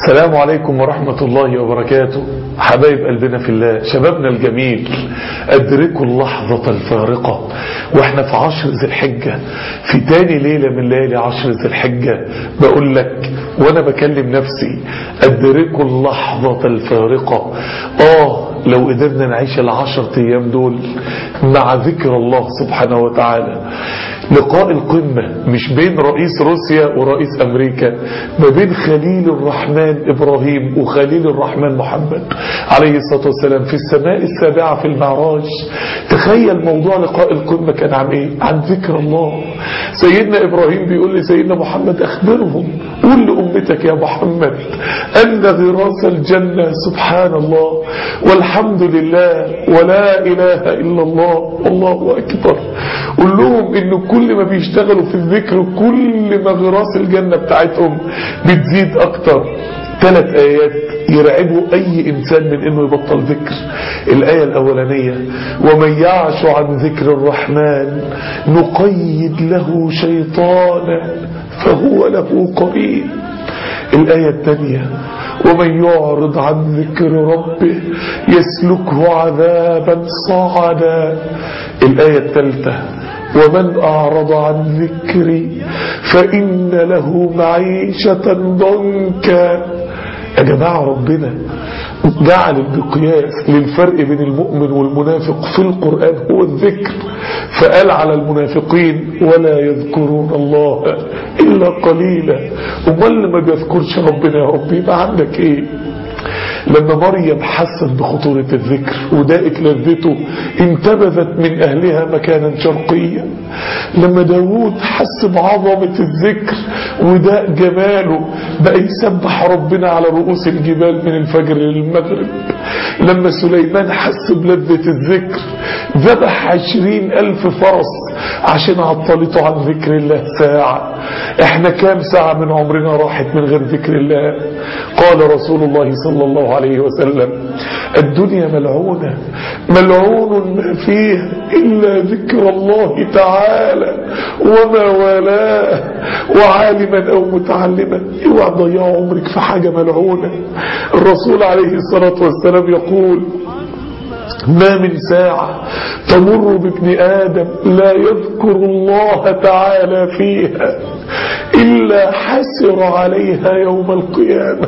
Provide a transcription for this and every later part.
السلام عليكم ورحمة الله وبركاته حبايب قلبنا في الله شبابنا الجميل أدركوا اللحظة الفارقة واحنا في عشر ذي الحجة في تاني ليلة من ليالي عشر ذي الحجة بقول لك وانا بكلم نفسي أدركوا اللحظة الفارقة آه لو قدرنا نعيش العشر أيام دول مع ذكر الله سبحانه وتعالى لقاء القمة مش بين رئيس روسيا ورئيس أمريكا ما بين خليل الرحمن إبراهيم وخليل الرحمن محمد عليه الصلاة والسلام في السماء السابعة في المعراج تخيل موضوع لقاء القمة كان عن إيه عن ذكر الله سيدنا إبراهيم بيقول لسيدنا محمد أخبرهم قول لأمتك يا محمد أن غراس الجنة سبحان الله والحمد لله ولا إله إلا الله والله أكبر قول لهم إن كل ما بيشتغلوا في الذكر كل ما غراس الجنة بتاعتهم بتزيد أكتر ثلاث آيات يرعبوا أي إنسان من إنه يبطل ذكر الآية الأولانية ومن يعش عن ذكر الرحمن نقيد له شيطانا فهو له قريب الآية الثانية ومن يعرض عن ذكر ربه يسلكه عذابا صعدا الآية الثالثة ومن أعرض عن ذكري فإن له معيشة ضنكا يا جماعة ربنا جعل المقياس للفرق بين المؤمن والمنافق في القرآن هو الذكر فقال على المنافقين ولا يذكرون الله إلا قليلا امال ما بيذكرش ربنا يا رب يبقى عندك ايه لما مريم حست بخطورة الذكر وداءت لذته انتبذت من أهلها مكانا شرقيا لما داود حس بعظمة الذكر وداء جماله بقى يسبح ربنا على رؤوس الجبال من الفجر للمغرب لما سليمان حس بلذة الذكر ذبح عشرين ألف فرس عشان عطلته عن ذكر الله ساعة احنا كام ساعة من عمرنا راحت من غير ذكر الله قال رسول الله صلى الله عليه وسلم الدنيا ملعونة ملعون ما فيها إلا ذكر الله تعالى وما والاه وعالما أو متعلما اوعى تضيع عمرك في حاجة ملعونة الرسول عليه الصلاة والسلام يقول ما من ساعة تمر بابن آدم لا يذكر الله تعالى فيها إلا حسر عليها يوم القيامة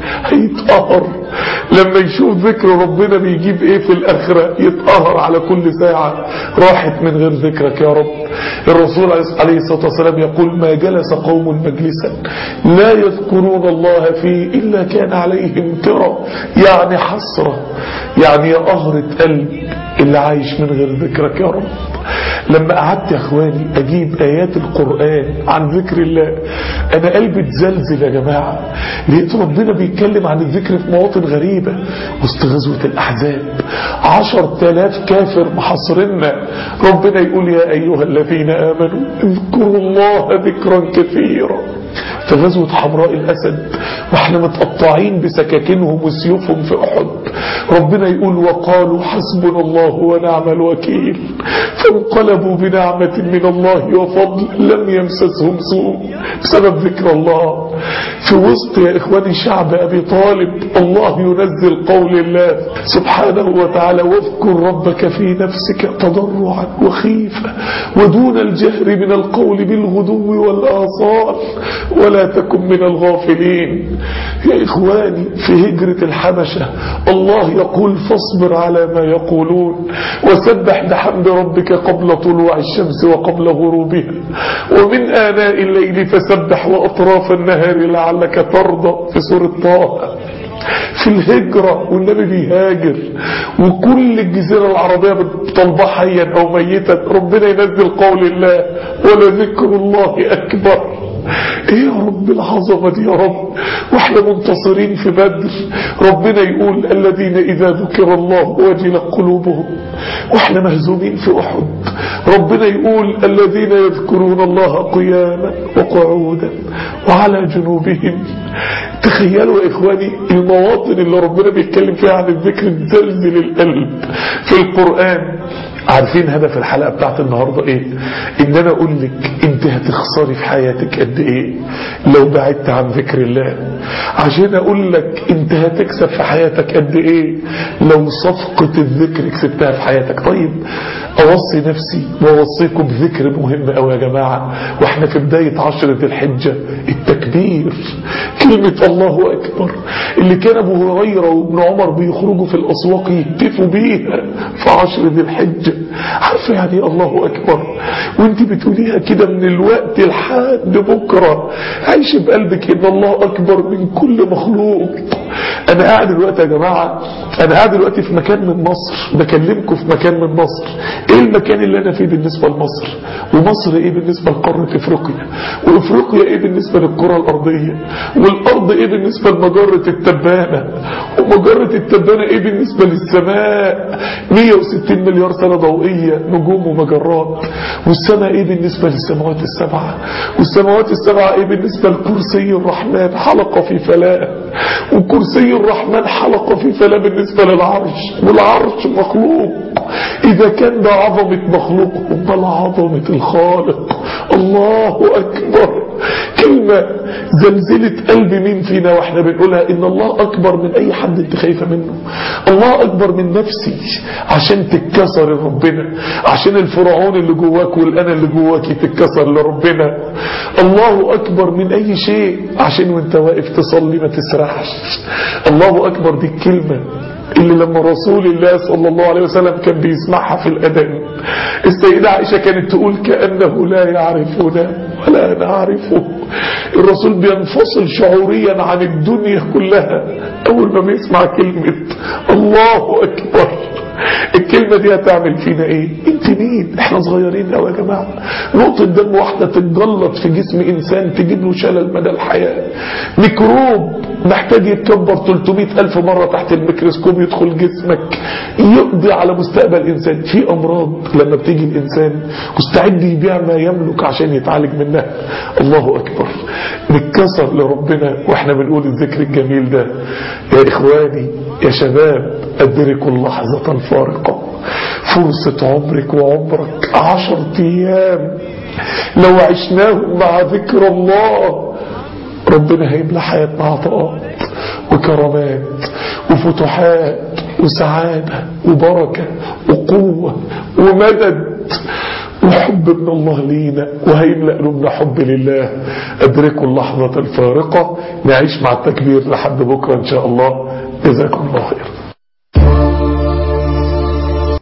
هيتقهر لما يشوف ذكر ربنا بيجيب ايه في الاخرة يتقهر على كل ساعة راحت من غير ذكرك يا رب الرسول عليه الصلاة والسلام يقول ما جلس قوم مجلسا لا يذكرون الله فيه إلا كان عليهم ترى يعني حسرة يعني يا قهرة قلب اللي عايش من غير ذكرك يا رب لما قعدت يا اخواني اجيب ايات القرآن عن ذكر الله انا قلبي اتزلزل يا جماعة لقيت ربنا بيتكلم عن الذكر في مواطن غريبة وسط غزوة الاحزاب عشر تلاف كافر محاصرنا ربنا يقول يا ايها الذين امنوا اذكروا الله ذكرا كثيرا في غزوة حمراء الأسد واحنا متقطعين بسكاكينهم وسيوفهم في أحد ربنا يقول وقالوا حسبنا الله ونعم الوكيل فانقلبوا بنعمة من الله وفضل لم يمسسهم سوء بسبب ذكر الله في وسط يا إخواني شعب أبي طالب الله ينزل قول الله سبحانه وتعالى واذكر ربك في نفسك تضرعا وخيفة ودون الجهر من القول بالغدو والآصال ولا تكن من الغافلين يا إخواني في هجرة الحبشة الله يقول فاصبر على ما يقولون وسبح بحمد ربك قبل طلوع الشمس وقبل غروبها ومن آناء الليل فسبح وأطراف النهار لعلك ترضى في سورة طه في الهجرة والنبي بيهاجر وكل الجزيرة العربية بتطلبها حيا أو ميتا ربنا ينزل قول الله ولذكر الله أكبر ايه يا رب العظمة دي يا رب واحنا منتصرين في بدر ربنا يقول الذين اذا ذكر الله وجل قلوبهم واحنا مهزومين في احد ربنا يقول الذين يذكرون الله قياما وقعودا وعلى جنوبهم تخيلوا يا اخواني المواطن اللي ربنا بيتكلم فيها عن الذكر تزلزل القلب في القرآن عارفين هدف الحلقة بتاعت النهاردة ايه ان انا اقول لك انت هتخسري في حياتك قد ايه لو بعدت عن ذكر الله عشان اقول لك انت هتكسب في حياتك قد ايه لو صفقة الذكر كسبتها في حياتك طيب اوصي نفسي واوصيكم بذكر مهم قوي يا جماعة واحنا في بداية عشرة الحجة التكبير كلمة الله اكبر اللي كان ابو هريرة وابن عمر بيخرجوا في الاسواق يهتفوا بيها في عشر ذي الحجة عارفة يعني إيه الله اكبر وانت بتقوليها كده من الوقت لحد بكرة عايش بقلبك ان الله اكبر من كل مخلوق انا قاعد دلوقتي يا جماعة انا قاعد دلوقتي في مكان من مصر بكلمكم في مكان من مصر ايه المكان اللي انا فيه بالنسبة لمصر ومصر ايه بالنسبة لقارة افريقيا وافريقيا ايه بالنسبة للكرة الارضية والارض ايه بالنسبة لمجرة التبانة ومجرة التبانة ايه بالنسبة للسماء 160 مليار سنة ضوئية نجوم ومجرات والسماء ايه بالنسبة للسماوات السبعة والسماوات السبعة ايه بالنسبة لكرسي الرحمن حلقة في فلاة وكرسي الرحمن حلقة في فلاة بالنسبة للعرش والعرش مخلوق إذا كان ده عظمة مخلوق أمال عظمة الخالق الله أكبر كلمة زلزلة قلب مين فينا واحنا بنقولها إن الله أكبر من أي حد انت خايفة منه الله أكبر من نفسي عشان تتكسر لربنا عشان الفرعون اللي جواك والأنا اللي جواك تتكسر لربنا الله أكبر من أي شيء عشان وانت واقف تصلي ما تسرحش الله أكبر دي الكلمة اللي لما رسول الله صلى الله عليه وسلم كان بيسمعها في الأذان السيدة عائشة كانت تقول كأنه لا يعرفنا ولا نعرفه الرسول بينفصل شعوريا عن الدنيا كلها أول ما بيسمع كلمة الله أكبر الكلمة دي هتعمل فينا ايه انت مين احنا صغيرين قوي يا جماعة نقطة دم واحدة تتجلط في جسم انسان تجيب له شلل مدى الحياة ميكروب محتاج يتكبر 300 الف مرة تحت الميكروسكوب يدخل جسمك يقضي على مستقبل انسان في امراض لما بتيجي الانسان مستعد يبيع ما يملك عشان يتعالج منها الله اكبر نتكسر لربنا واحنا بنقول الذكر الجميل ده يا اخواني يا شباب أدركوا اللحظة الفارقة فرصة عمرك وعمرك عشر أيام لو عشناهم مع ذكر الله ربنا هيملى حياتنا عطاءات وكرامات وفتوحات وسعادة وبركة وقوة ومدد وحب من الله لينا وهيملأ قلوبنا حب لله أدركوا اللحظة الفارقة نعيش مع التكبير لحد بكرة إن شاء الله جزاكم الله خير